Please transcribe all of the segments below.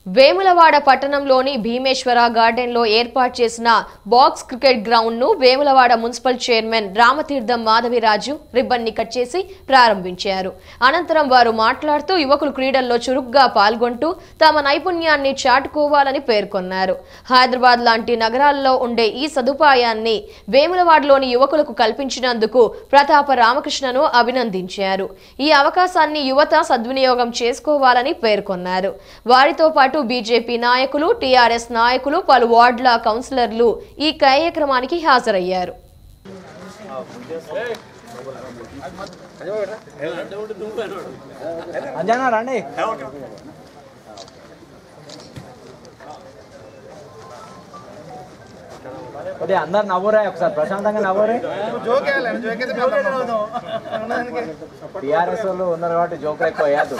వేములవాడ పట్టణంలోని భీమేశ్వర గార్డెన్ లో ఏర్పాటు చేసిన బాక్స్ క్రికెట్ గ్రౌండ్ ను Vemulawada municipal chairman Ramatheertham Madhaviraju ribbon ని కట్ చేసి ప్రారంభించారు అనంతరం వారు మాట్లాడుతూ యువకులు క్రీడల్లో చురుగ్గా పాల్గొంటూ తమ నైపుణ్యాన్ని చాటుకోవాలని పేర్కొన్నారు హైదరాబాద్ లాంటి నగరాల్లో ఉండే ఈ సదుపాయాన్ని వేములవాడలోని యువకులకు కల్పించినందుకు ప్రతాప రామకృష్ణను అభినందించారు ఈ అవకాశాన్ని యువత సద్వినియోగం చేసుకోవాలని పేర్కొన్నారు వారితో పాటు బీజేపీ నాయకులు టీఆర్ఎస్ నాయకులు పలు వార్డుల కౌన్సిలర్లు ఈ కార్యక్రమానికి హాజరయ్యారు అంజనా రండి కొద్దిగా అందరు నవ్వురా ఒకసారి ప్రశాంతంగా నవ్వురే టీఆర్ఎస్ వాళ్ళు ఉన్నారు కాబట్టి జోకులు ఎక్కువ వేయద్దు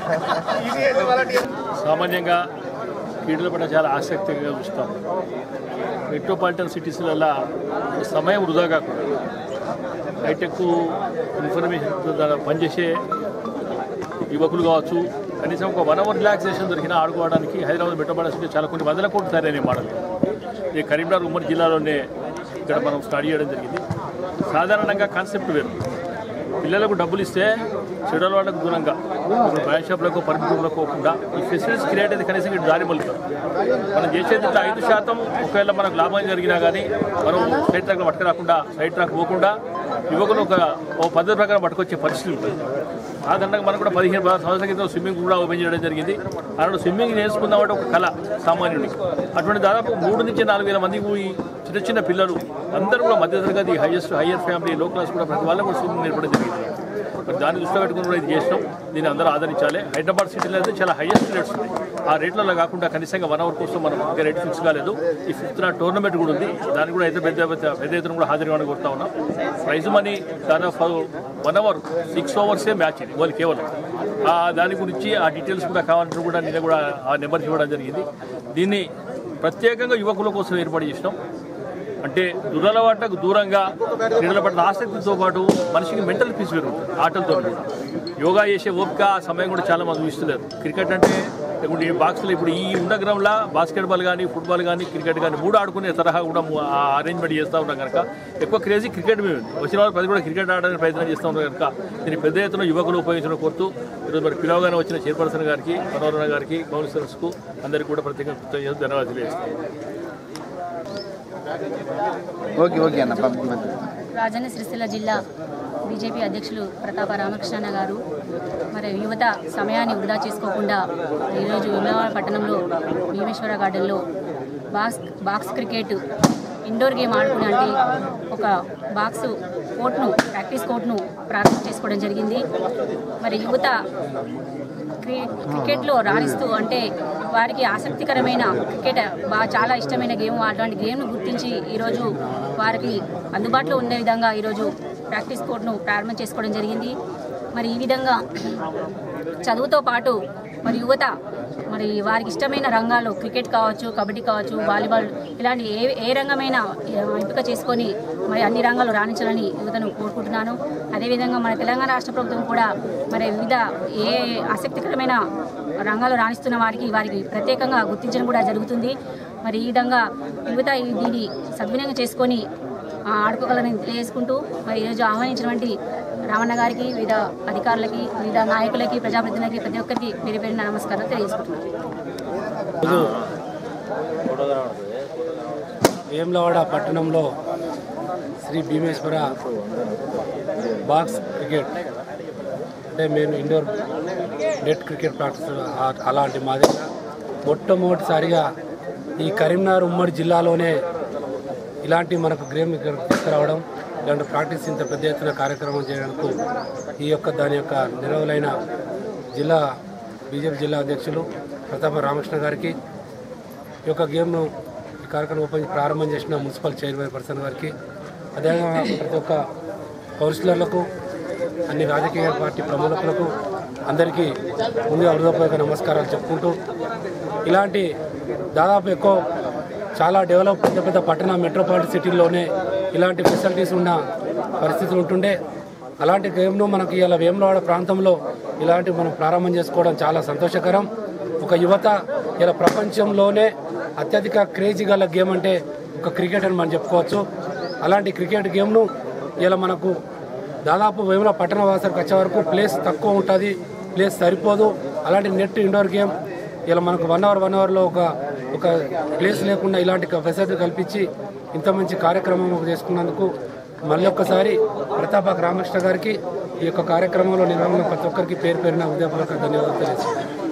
సామాన్యంగా క్రీడల పట్ల చాలా ఆసక్తిగా చూస్తాం మెట్రోపాలిటన్ సిటీస్లలో సమయం వృధా కాకుండా హైటెక్ ఇన్ఫర్మేషన్ ద్వారా పనిచేసే యువకులు కావచ్చు కనీసం ఒక వన్ అవర్ రిలాక్సేషన్ దొరికినా ఆడుకోవడానికి హైదరాబాద్ మెట్రోపాలిటన్ సిటీ చాలా కొన్ని వందల కోట్లు తయారైన మోడల్ ఈ కరీంనగర్ ఉమ్మడి జిల్లాలోనే ఇక్కడ మనం స్టడీ చేయడం జరిగింది సాధారణంగా కాన్సెప్ట్ వేరు పిల్లలకు డబ్బులు ఇస్తే చెడు అలవాట్లకు దూరంగా ఇప్పుడు బ్రాండ్ షాప్లకు పర్మిట్లకు పోకుండా ఈ ఫెసిలిటీస్ క్రియేట్ అయితే కనీసం ఇటు దారి మలుపుతాం మనం చేసేది ఇట్లా ఐదు శాతం ఒకవేళ మనకు లాభం జరిగినా కానీ మనం సైడ్ ట్రాక్ పట్టుకు రాకుండా సైడ్ ట్రాక్ పోకుండా యువకులు ఒక ఓ పద్ధతి ప్రకారం పట్టుకొచ్చే పరిస్థితి ఉంటుంది సాధారణంగా మనం కూడా పదిహేను సంవత్సరాల క్రితం స్విమ్మింగ్ కూడా ఓపెన్ చేయడం జరిగింది అలాంటి స్విమ్మింగ్ నేర్చుకుందామంటే ఒక కళ సామాన్యుడికి అటువంటి దాదాపు మూడు నుంచి నాలుగు వేల మంది ఈ చిన్న చిన్న పిల్లలు అందరూ కూడా మధ్యతరగతి హైయెస్ట్ హయ్యర్ ఫ్యామిలీ లో క్లాస్ కూడా ప్రతి వాళ్ళకు కూడా స్విమ్మింగ్ నేర్పడం జరిగింది మరి దాన్ని దృష్టిలో పెట్టుకుని కూడా ఇది చేసినాం దీన్ని అందరూ ఆదరించాలి హైదరాబాద్ సిటీలో అయితే చాలా హైయెస్ట్ రేట్స్ ఉన్నాయి ఆ రేట్లలో కాకుండా కనీసంగా వన్ అవర్ కోసం మనం ఇంకా రేట్ ఫిక్స్ కాలేదు ఈ ఫిఫ్త్ నా టోర్నమెంట్ కూడా ఉంది దానికి కూడా అయితే పెద్ద పెద్ద పెద్ద ఎత్తున కూడా హాజరు కావాలని కోరుతా ఉన్నాం ప్రైజ్ మనీ దాదాపు వన్ అవర్ సిక్స్ ఓవర్సే మ్యాచ్ ఇది వాళ్ళు కేవలం ఆ దాని గురించి ఆ డీటెయిల్స్ కూడా కావాలంటే కూడా నేను కూడా ఆ నెంబర్ ఇవ్వడం జరిగింది దీన్ని ప్రత్యేకంగా యువకుల కోసం ఏర్పాటు చేసినాం అంటే దురలవాట్లకు దూరంగా క్రీడల పట్ల ఆసక్తితో పాటు మనిషికి మెంటల్ పీస్ పెరుగుతుంది ఆటలతో కూడా. యోగా చేసే ఓపిక ఆ సమయం కూడా చాలా మంది చూస్తలేరు క్రికెట్ అంటే ఇప్పుడు ఈ బాక్స్లో ఇప్పుడు ఈ ఉండగ్రంలో బాస్కెట్బాల్ కానీ ఫుట్బాల్ కానీ క్రికెట్ కానీ మూడు ఆడుకునే తరహా కూడా ము- ఆ అరేంజ్మెంట్ చేస్తూ ఉన్నాం కనుక ఎక్కువ క్రేజీ క్రికెట్ మీద ఉంది వచ్చిన వాళ్ళు ప్రతి కూడా క్రికెట్ ఆడడానికి ప్రయత్నం చేస్తూ ఉన్నారు కనుక దీన్ని పెద్ద ఎత్తున యువకులు ఉపయోగించడం కోరుతూ ఈరోజు మరి పిలవగానే వచ్చిన చైర్పర్సన్ గారికి మనోరణ గారికి కౌన్సిలర్స్కు అందరికీ కూడా ప్రత్యేకంగా కృతజ్ఞతలు ధన్యవాదాలు తెలియజేస్తాను ఓకే ఓకే అన్న పంపి రాజన్న సిరిసిల్ల జిల్లా బీజేపీ అధ్యక్షులు ప్రతాప రామకృష్ణ గారు మరి యువత సమయాన్ని వృధా చేసుకోకుండా ఈరోజు విమలవాడ పట్టణంలో భీమేశ్వర గార్డెన్లో box box cricket indoor game ఆడుకునే అంటే ఒక బాక్స్ కోర్ట్ను ప్రాక్టీస్ కోర్ట్ను ప్రారంభం చేసుకోవడం జరిగింది మరి యువత క్రి క్రికెట్లో రాణిస్తూ అంటే వారికి ఆసక్తికరమైన క్రికెట్ బాగా చాలా ఇష్టమైన గేమ్ అటువంటి గేమ్ను గుర్తించి ఈరోజు వారికి అందుబాటులో ఉండే విధంగా ఈరోజు ప్రాక్టీస్ కోర్ట్ను ప్రారంభం చేసుకోవడం జరిగింది మరి ఈ విధంగా చదువుతో పాటు మరి యువత మరి వారికి ఇష్టమైన రంగాలు క్రికెట్ కావచ్చు కబడ్డీ కావచ్చు వాలీబాల్ ఇలాంటి ఏ ఏ రంగమైనా ఎంపిక చేసుకొని మరి అన్ని రంగాలు రాణించాలని యువతను కోరుకుంటున్నాను అదేవిధంగా మన తెలంగాణ రాష్ట్ర ప్రభుత్వం కూడా మరి వివిధ ఏ ఆసక్తికరమైన రంగాలు రాణిస్తున్న వారికి వారికి ప్రత్యేకంగా గుర్తించడం కూడా జరుగుతుంది మరి ఈ విధంగా యువత ఈ- దీన్ని సద్వినియోగం చేసుకొని ఆ, ఆడుకోగలని తెలియజేసుకుంటూ మరి ఈరోజు ఆహ్వానించినటువంటి రామన్న గారికి వివిధ అధికారులకి వివిధ నాయకులకి ప్రజాప్రతినిధులకి ప్రతి ఒక్కరికి పేరు పేరిన నమస్కారం తెలియజేసుకుంటున్నాను వేములవాడ పట్టణంలో శ్రీ భీమేశ్వర బాక్స్ క్రికెట్ అంటే మేము ఇండోర్ నెట్ క్రికెట్ ప్రాక్టీస్ ఆ- అలాంటి మాదిరిగా మొట్టమొదటిసారిగా ఈ కరీంనగర్ ఉమ్మడి జిల్లాలోనే ఇలాంటి మనకు గేమ్ ఇక్కడ తీసుకురావడం ఇలాంటి ప్రాక్టీస్ ఇంత పెద్ద ఎత్తున కార్యక్రమం చేయడానికి ఈ యొక్క దాని యొక్క నిలవలైన జిల్లా బీజేపీ జిల్లా అధ్యక్షులు ప్రతాప రామకృష్ణ గారికి ఈ యొక్క గేమ్ను ఈ కార్యక్రమం ఓపెన్ ప్రారంభం చేసిన మున్సిపల్ చైర్మన్ పర్సన్ గారికి అదేవిధంగా ప్రతి ఒక్క కౌన్సిలర్లకు అన్ని రాజకీయ పార్టీ ప్రముఖులకు అందరికీ ముందుగా హృదయపూర్వక నమస్కారాలు చెప్పుకుంటూ ఇలాంటి దాదాపు ఎక్కువ చాలా డెవలప్ పెద్ద పెద్ద పట్టణ మెట్రోపాలిటన్ సిటీల్లోనే ఇలాంటి ఫెసిలిటీస్ ఉన్న పరిస్థితులు ఉంటుండే అలాంటి గేమ్ను మనకి ఇలా వేములవాడ ప్రాంతంలో ఇలాంటి మనం ప్రారంభం చేసుకోవడం చాలా సంతోషకరం ఒక యువత ఇలా ప్రపంచంలోనే అత్యధిక క్రేజీ గల గేమ్ అంటే ఒక క్రికెట్ అని మనం చెప్పుకోవచ్చు అలాంటి క్రికెట్ గేమ్ను ఇలా మనకు దాదాపు వేముల పట్టణ వాసరికి వచ్చే వరకు ప్లేస్ తక్కువ ఉంటుంది ప్లేస్ సరిపోదు అలాంటి నెట్ ఇండోర్ గేమ్ ఇలా మనకు వన్ అవర్ వన్ అవర్లో ఒక ఒక ప్లేస్ లేకుండా ఇలాంటి ఫెసిలిటీ కల్పించి ఇంత మంచి కార్యక్రమం చేసుకున్నందుకు మళ్ళీ ఒక్కసారి ప్రతాప రామకృష్ణ గారికి ఈ యొక్క కార్యక్రమంలో నిర్వహణ ప్రతి ఒక్కరికి పేరు పేరున ఉదయపూర్వక ధన్యవాదాలు తెలియజేస్తున్నాను